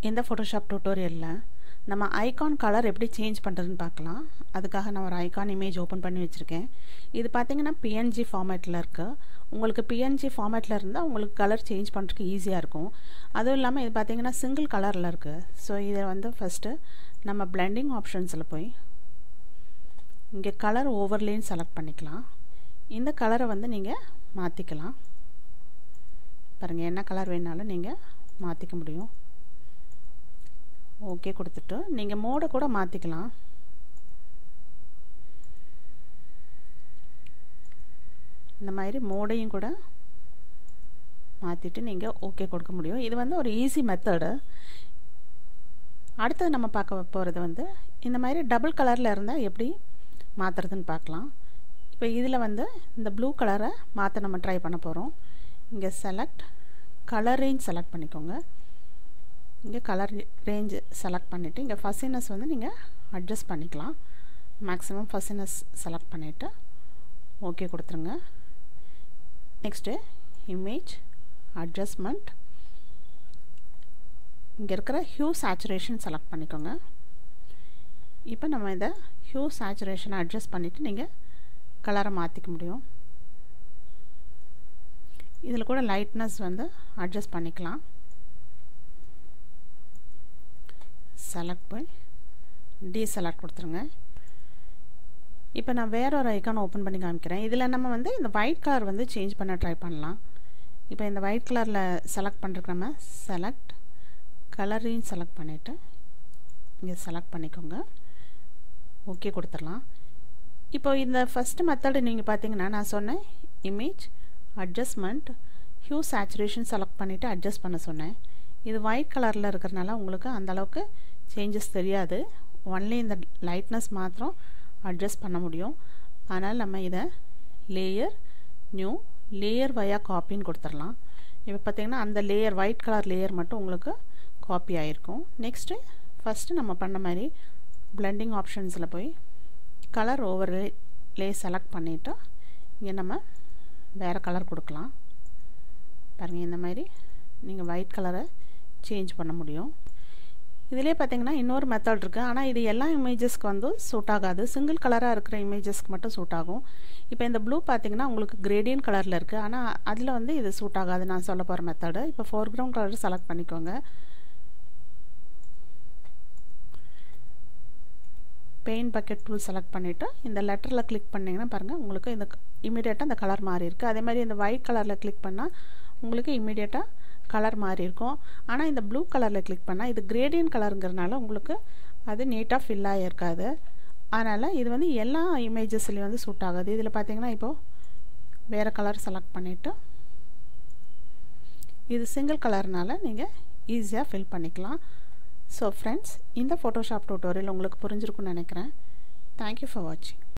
இந்த ஃபோட்டோஷாப் டியூட்டோரியலில் நம்ம icon colour எப்படி சேஞ்ச் பண்ணுறதுன்னு பார்க்கலாம் அதுக்காக நான் ஒரு ஐகான் இமேஜ் ஓப்பன் பண்ணி வச்சுருக்கேன் இது பார்த்தீங்கன்னா பிஎன்ஜி ஃபார்மேட்டில் இருக்குது உங்களுக்கு பிஎன்ஜி ஃபார்மேட்டில் இருந்தால் உங்களுக்கு கலர் சேஞ்ச் பண்ணுறதுக்கு ஈஸியாக இருக்கும் அதுவும் இல்லாமல் இது பார்த்தீங்கன்னா சிங்கிள் கலரில் இருக்குது ஸோ இதை வந்து ஃபஸ்ட்டு நம்ம பிளெண்டிங் ஆப்ஷன்ஸில் போய் இங்கே கலர் ஓவர்லேன்னு செலக்ட் பண்ணிக்கலாம் இந்த கலரை வந்து நீங்கள் மாற்றிக்கலாம் பாருங்கள் என்ன கலர் வேணாலும் நீங்கள் மாற்றிக்க முடியும் ஓகே கொடுத்துட்டு நீங்கள் மோடை கூட மாற்றிக்கலாம் இந்த மாதிரி மோடையும் கூட மாற்றிட்டு நீங்கள் ஓகே கொடுக்க முடியும் இது வந்து ஒரு ஈஸி மெத்தடு அடுத்தது நம்ம பார்க்க போகிறது வந்து இந்த மாதிரி டபுள் கலரில் இருந்தால் எப்படி மாற்றுறதுன்னு பார்க்கலாம் இப்போ இதில் வந்து இந்த ப்ளூ கலரை மாற்ற நம்ம ட்ரை பண்ண போகிறோம் இங்கே செலக்ட் கலர் ரேஞ்ச் செலக்ட் பண்ணிக்கோங்க இங்கே கலர் ரேஞ்சு செலக்ட் பண்ணிவிட்டு இங்கே ஃபசினஸ் வந்து நீங்கள் அட்ஜஸ்ட் பண்ணிக்கலாம் மேக்ஸிமம் ஃபசினஸ் செலக்ட் பண்ணிவிட்டு ஓகே கொடுத்துருங்க நெக்ஸ்ட்டு இமேஜ் அட்ஜஸ்ட்மெண்ட் இங்கே இருக்கிற ஹியூ சேச்சுரேஷன் செலக்ட் பண்ணிக்கோங்க இப்போ நம்ம இதை ஹியூ சேச்சுரேஷனை அட்ஜஸ்ட் பண்ணிவிட்டு நீங்கள் கலரை மாற்றிக்க முடியும் இதில் கூட லைட்னஸ் வந்து அட்ஜஸ்ட் பண்ணிக்கலாம் செலக்ட் போய் டீசெலக்ட் கொடுத்துருங்க இப்போ நான் வேற ஒரு ஐக்கான் ஓப்பன் பண்ணி காமிக்கிறேன் இதில் நம்ம வந்து இந்த ஒயிட் கலர் வந்து சேஞ்ச் பண்ண ட்ரை பண்ணலாம் இப்போ இந்த ஒயிட் கலரில் செலக்ட் பண்ணுறதுக்கு நம்ம செலக்ட் கலரையும் செலக்ட் பண்ணிவிட்டு இங்கே செலக்ட் பண்ணிக்கோங்க ஓகே கொடுத்துடலாம் இப்போ இந்த ஃபஸ்ட்டு மெத்தடு நீங்கள் பார்த்தீங்கன்னா நான் சொன்னேன் image adjustment hue saturation select பண்ணிவிட்டு அட்ஜஸ்ட் பண்ண சொன்னேன் இது ஒயிட் கலரில் இருக்கிறனால உங்களுக்கு அந்தளவுக்கு சேஞ்சஸ் தெரியாது ஒன்லி இந்த லைட்னஸ் மாத்திரம் அட்ஜஸ்ட் பண்ண முடியும் அதனால் நம்ம இதை லேயர் நியூ லேயர் வயா காப்பின்னு கொடுத்துடலாம் இப்போ பார்த்திங்கன்னா அந்த லேயர் ஒயிட் கலர் லேயர் மட்டும் உங்களுக்கு காப்பி ஆகிருக்கும் நெக்ஸ்ட்டு ஃபஸ்ட்டு நம்ம பண்ண மாதிரி பிளெண்டிங் ஆப்ஷன்ஸில் போய் கலர் ஓவர் லே செலக்ட் பண்ணிவிட்டு இங்கே நம்ம வேறு கலர் கொடுக்கலாம் பாருங்கள் இந்த மாதிரி நீங்கள் ஒயிட் கலரை சேஞ்ச் பண்ண முடியும் இதிலே பார்த்தீங்கன்னா இன்னொரு மெத்தட் இருக்குது ஆனால் இது எல்லா இமேஜஸ்க்கு வந்து சூட் ஆகாது சிங்கிள் கலராக இருக்கிற இமேஜஸ்க்கு மட்டும் சூட் ஆகும் இப்போ இந்த ப்ளூ பார்த்தீங்கன்னா உங்களுக்கு கிரேடியன் கலரில் இருக்குது ஆனால் அதில் வந்து இது சூட் ஆகாது நான் சொல்ல போகிற மெத்தடு இப்போ ஃபோர் கிரவுண்ட் கலர் செலக்ட் பண்ணிக்கோங்க பெயிண்ட் பக்கெட் டூல் செலக்ட் பண்ணிவிட்டு இந்த லெட்டரில் கிளிக் பண்ணிங்கன்னா பாருங்கள் உங்களுக்கு இந்த இமீடியட்டாக அந்த கலர் மாறி இருக்குது அதே மாதிரி இந்த ஒயிட் கலரில் கிளிக் பண்ணால் உங்களுக்கு இமீடியட்டாக கலர் மாறி இருக்கும் ஆனால் இந்த ப்ளூ கலரில் கிளிக் பண்ணால் இது கிரேடியன் கலருங்கிறனால உங்களுக்கு அது நீட்டாக ஃபில் ஆகிருக்காது அதனால் இது வந்து எல்லா இமேஜஸ்லேயும் வந்து சூட் ஆகாது இதில் பார்த்தீங்கன்னா இப்போது வேறு கலர் செலக்ட் பண்ணிவிட்டு இது சிங்கிள் கலர்னால் நீங்கள் ஈஸியாக ஃபில் பண்ணிக்கலாம் ஸோ ஃப்ரெண்ட்ஸ் இந்த ஃபோட்டோஷாப் டியூட்டோரியல் உங்களுக்கு புரிஞ்சிருக்குன்னு நினைக்கிறேன் தேங்க்யூ ஃபார் வாட்சிங்